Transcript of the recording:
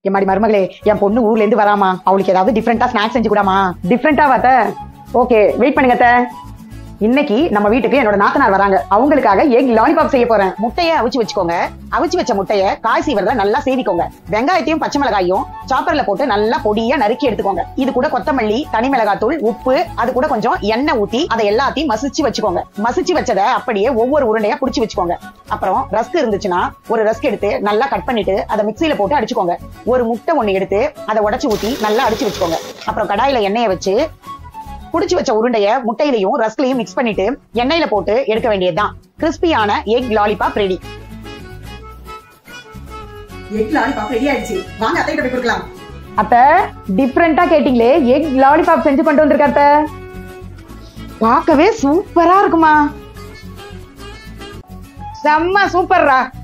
எம்மாடி மருமகளே என் பொண்ணு ஊர்ல இருந்து வராமா அவளுக்கு ஏதாவது டிஃப்ரெண்டா ஸ்நாக்ஸ் செஞ்சு கூடாமா டிஃப்ரெண்டா வாத்த ஓகே வெயிட் பண்ணுங்க அத்தை. இன்னைக்கு நம்ம வீட்டுக்கு என்னோட நாத்தனார் வராங்க அவங்களுக்காக எக் லாலிபாப் செய்ய போறேன் முட்டைய அவிச்சு வச்சுக்கோங்க அவிச்சு வச்ச முட்டைய காய் சீவரத நல்லா சேவிக்கோங்க வெங்காயத்தையும் பச்சை மிளகாயும் சாப்பர்ல போட்டு நல்லா பொடியா நறுக்கி எடுத்துக்கோங்க இது கூட கொத்தமல்லி தனி மிளகாத்தூள் உப்பு அது கூட கொஞ்சம் எண்ணெய் ஊத்தி அதை எல்லாத்தையும் மசிச்சு வச்சுக்கோங்க மசிச்சு வச்சதை அப்படியே ஒவ்வொரு உருண்டையா புடிச்சு வச்சுக்கோங்க அப்புறம் ரஸ்க் இருந்துச்சுன்னா ஒரு ரஸ்க் எடுத்து நல்லா கட் பண்ணிட்டு அதை மிக்ஸியில போட்டு அடிச்சுக்கோங்க ஒரு முட்டை ஒண்ணு எடுத்து அதை உடைச்சு ஊத்தி நல்லா அடிச்சு வச்சுக்கோங்க அப்புறம் கடாயில எண்ணெயை வச்சு புடிச்சு வச்ச உருண்டைய முட்டையிலையும் ரஸ்க்லையும் மிக்ஸ் பண்ணிட்டு எண்ணெயில போட்டு எடுக்க வேண்டியதுதான் கிறிஸ்பியான egg lollipop ready egg lollipop ready ஆயிடுச்சு வாங்க அத்தை போய் கொடுக்கலாம் அத்த டிஃப்ரெண்டா கேட்டீங்களே எக் லாலிபாப் செஞ்சு கொண்டு வந்திருக்க அத்த பார்க்கவே சூப்பரா இருக்குமா செம்ம சூப்பர்ரா